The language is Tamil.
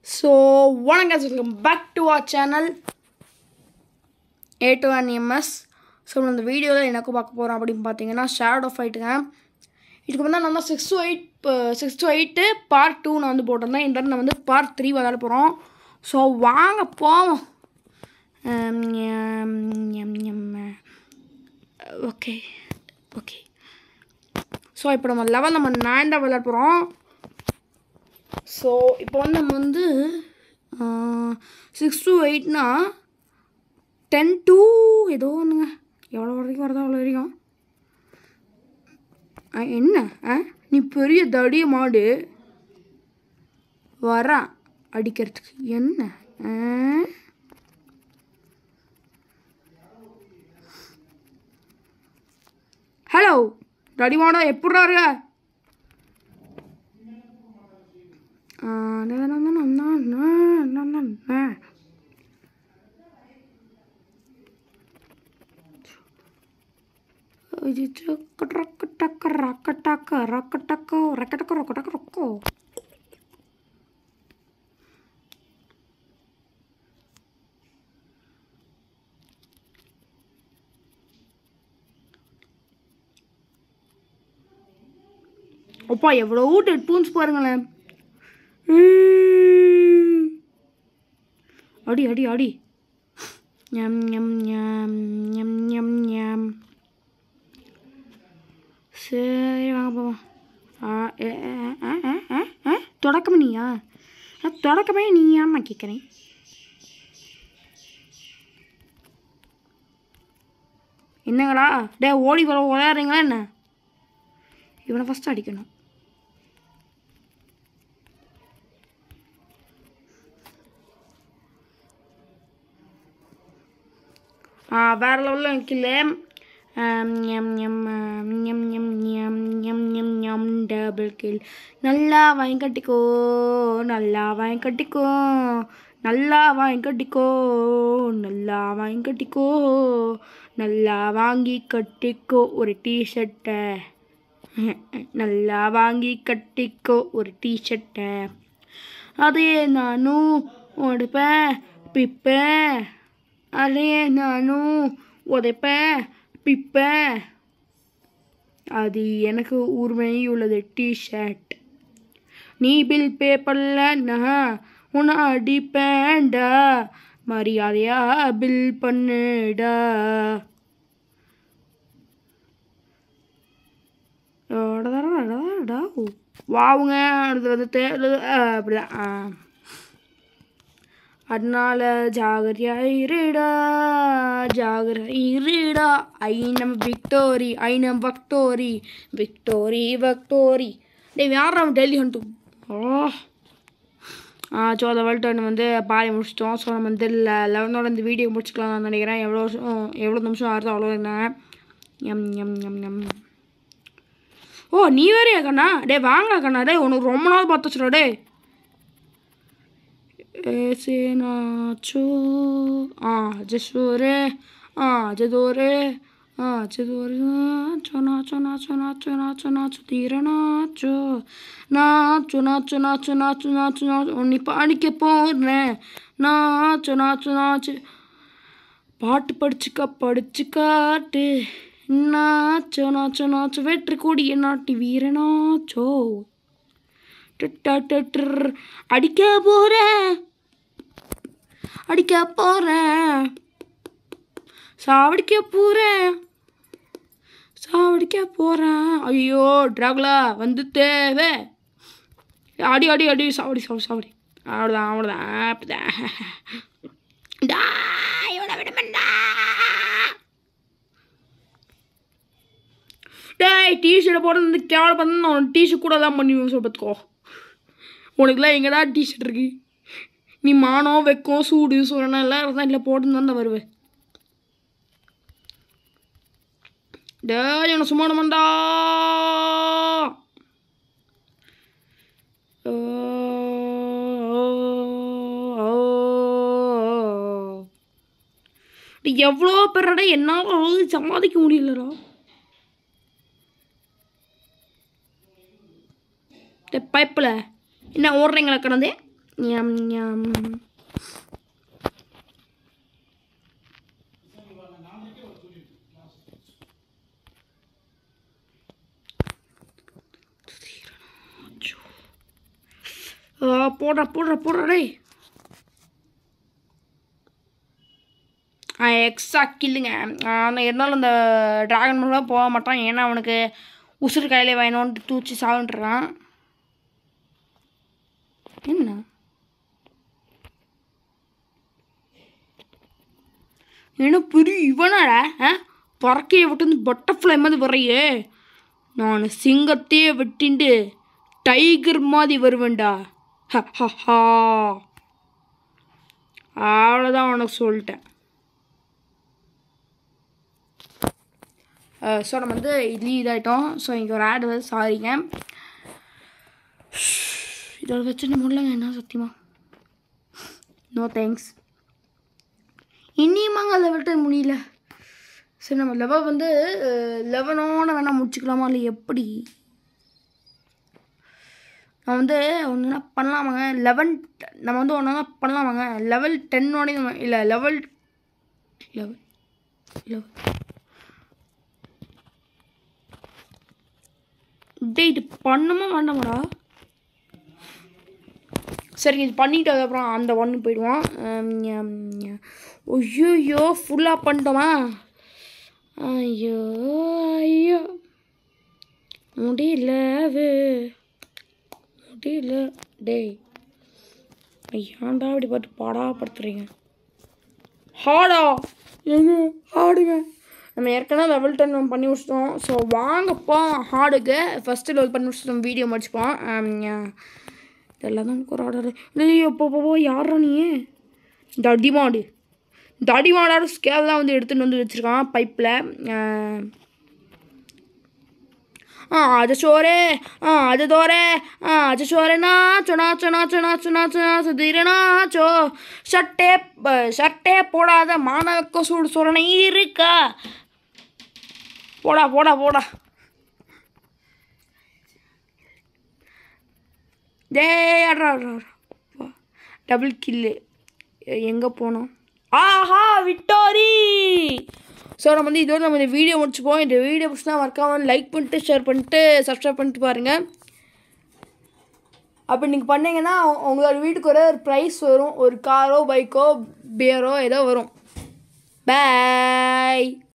ஸோ வணக்கம் welcome back to our channel A to N MS so இந்த வீடியோவில் எனக்கு பார்க்க போகிறோம் அப்படின்னு பார்த்தீங்கன்னா ஷேடோ ஃபைட்டுங்க இதுக்கு வந்து நான் தான் six to eight six to eight part two நான் வந்து போட்டிருந்தேன் இந்த நான் வந்து பார்ட் த்ரீ விளையாட போகிறோம் ஸோ வாங்க போவோம் ஓகே ஓகே ஸோ இப்போ நம்ம லெவல் நம்ம நைன் தான் விளையாட போகிறோம் ஸோ இப்போ வந்து நம்ம வந்து சிக்ஸ் டு எயிட்னா டென் டூ ஏதோ ஒன்றுங்க எவ்வளோ வரைக்கும் வருதோ அவ்வளோ வரைக்கும் ஆ, என்ன ஆ நீ பெரிய தடிய மாடு வரான் அடிக்கிறதுக்கு என்ன ஆ? ஹலோ தடிமாடா எப்படா இருக்க ஆ, நா, நா, நா, நா, நா, நா, நா, நா, நா. இது சக்க ரக்க டக்க ரக்க டக்க ரக்க டக்கோ ரக்க டக்க ரொக்க டக்க ரொக்கோ அப்பா எவ்வளோ ஹெட்ஃபோன்ஸ் பாருங்களேன் ம். அடி அடி அடி ஞம் ஞம் ஞம் ஞம் ஞம் ஞம் சரி வாங்க போவோம் ஆ ஏ, ஏ, ஏ, ஏ, ஏ, ஏ, தொடக்கமே நீயா நான் தொடக்கமே நீயாம்மா கேட்குறேன் என்னங்கடா டே ஓடி வர விளையாடுறீங்களா என்ன இவனை ஃபஸ்ட்டு அடிக்கணும் ஆ வேற லெவலில் kill M M M M M M M M double kill நல்லா வாங்கி கட்டிக்கோ நல்லா வாங்கி கட்டிக்கோ நல்லா வாங்கி கட்டிக்கோ நல்லா வாங்கி கட்டிக்கோ நல்லா வாங்கி கட்டிக்கோ ஒரு டிஷர்ட்டை நல்லா வாங்கி கட்டிக்கோ ஒரு டிஷர்ட்டை அதே நானும் உடைப்பேன் பிப்பேன் அதே நானும் உதைப்பேன் பிப்பேன் அது எனக்கு உரிமை உள்ளது டிஷர்ட் நீ பில் பே பண்ணலன்னா உன்னை அடிப்பேன்டா மரியாதையா பில் பண்ணுடா வாவுங்க அடுத்து வந்து தேடு அப்படிதான் ஆ. அதனால ஜாகிரதையா இருடா ஜாகிரதை இருடா ஐ நம் விக்டோரி ஐ நம் வக்டோரி விக்டோரி வக்டோரி டேய் யார் நம்ம டெல்லி ஹண்ட்டு ஓ ஆ ஸோ அந்த வேர்ல்டு டர்ன் வந்து பாதி முடிச்சிட்டோம் ஸோ நம்ம வந்து லெவனோட இந்த வீடியோ முடிச்சுக்கலாம் நான் நினைக்கிறேன் எவ்வளோ வருஷம் எவ்வளோ நிமிஷம் ஆறுதோ அவ்வளோ இருந்தேன் எம் எம் எம் எம் ஓ நீ வேறையா கண்ணா டேய் வாங்க கண்ணா டேய் உனக்கு ரொம்ப நாள் பார்த்து வச்சுடா டேய் ऐसे नाचो आज शोरे आज दोरे आज दोरे नाचो नाचो नाचो नाचो नाचो नाचो तीर नाचो नाचो नाचो नाचो नाचो नाचो नाचो உன்னை பாடிக்க போறேன் நாச்சோ நாச்சோ நாச்சு பாட்டு படிச்சுக்க படிச்சு காட்டு நாச்சோ நாச்சோ நாச்சோ வெற்றி கொடிய நாட்டி வீரனாச்சோ டிட்டர் அடிக்க போறேன் அடிக்க போறேன் சாவடிக்க போறேன் சாவடிக்க போறேன் ஐயோ டிராகுலா வந்து தேவை அடி அடி அடி சாவடி சாவடி சாவடி அவ்வளோதான் அவ்வளோதான் அப்படிதான் டா இவனை விடமாட்டா டேய் டிஷர்ட்டை போட்டு வந்து கேவலம் பண்ண நான் டிஷர்ட் கூட தான் பண்ணி சொல்லி பார்த்துக்கோ உனக்குலாம் எங்கடா டிஷர்ட் இருக்கு நீ மானம் வெக்கம் சூடு சூழனா எல்லாம் இருந்தால் இல்லை போட்டு தான் வருவேன் டேய் என்ன சும்மா மாண்டா எவ்வளோ பேரடா என்னால் சமாளிக்க முடியலடா பைப்பில் என்ன ஓடுறீங்களா கடந்து ஞம் ஞம் ஆ, போடுறா போடுறா போடுறா டேய் ஆ எக்ஸ்ட்ரா கில்லுங்க ஆனால் இருந்தாலும் அந்த ட்ராகன் மூலம் போக மாட்டான் ஏன்னா அவனுக்கு உசுறு கையில் வேணும்னு தூச்சி சாவுன்றான் என்ன என்ன பெரிய இவனாடா ஆ பறக்கையை விட்டு பட்டர்ஃப்ளை மாதிரி வரையே நான் சிங்கத்தையே வெட்டிண்டு டைகர் மாதிரி வருவேன்டா ஹ, ஹ, ஹா. அவ்வளோதான் உனக்கு சொல்லிட்டேன் ஸோ நம்ம வந்து இட்லி இதாகிட்டோம் ஸோ இங்கே ஒரு ஆடு வந்து சாரிங்க இதோட வச்சுட்டு முடியலங்க என்ன சத்தியமா நோ தேங்க்ஸ் இனியுமாங்க லெவல் டென் முடியல சரி நம்ம லெவல் வந்து லெவனோட வேணால் முடிச்சுக்கலாமா இல்லை எப்படி நம்ம வந்து ஒன்று பண்ணலாமாங்க லெவன் நம்ம வந்து ஒன்று பண்ணலாமாங்க லெவல் டென்னோடய நம்ம இல்லை லெவல் லெவல் லெவல் டேய் இது பண்ணுமா வேண்டாமாடா சரிங்க இது பண்ணிட்டு அதுக்கப்புறம் அந்த ஒன்று போயிடுவோம் ஐயோ ஃபுல்லாக பண்ணிட்டோமா ஐயோ ஐயோ முடியல அது முடியல டேய் ஏன்டா இப்படி பார்த்து பாடாப்படுத்துறீங்க ஹாடா எங்க ஹாடுங்க நம்ம ஏற்கனவே லெவல் டென் பண்ணி முடிச்சிட்டோம் ஸோ வாங்கப்பா ஹார்டுக்கு ஃபஸ்ட்டு லெவல் பண்ணி முடிச்சிட்டோம் வீடியோ முடிச்சுப்போம் இதெல்லாம் தான் எனக்கு ஒரு ஆர்டர் இல்லையோ போ போ, போ யாரா நீ இந்த அடிமாடு இந்த அடிமாடோட ஸ்கேல்லாம் வந்து எடுத்துகிட்டு வந்து வச்சுருக்கான் பைப்பில் ஆ அது சோரே ஆ அது தோரே ஆ அது சோரே நாச்சோ நாச்சோ நாச்சோ நாச்சோ நாச்சோ நாச்சோ தீர நாச்சோ சட்டே ப- சட்டே போடாத மாணவக்க சூடு சொரணை இருக்கா போடா போடா போடா டேய் அட்ரா டபுள் கில்லு எங்கே போனோம் ஆஹா விக்டோரி ஸோ நம்ம வந்து இதோட நம்ம இந்த வீடியோ முடிச்சுப்போம் இந்த வீடியோ பிடிச்சா மறக்காம லைக் பண்ணிட்டு ஷேர் பண்ணிட்டு சப்ஸ்கிரைப் பண்ணிட்டு பாருங்கள் அப்படி நீங்கள் பண்ணீங்கன்னா உங்களோட வீட்டுக்கு ஒரு ப்ரைஸ் வரும் ஒரு காரோ பைக்கோ பியரோ ஏதோ வரும் பாய்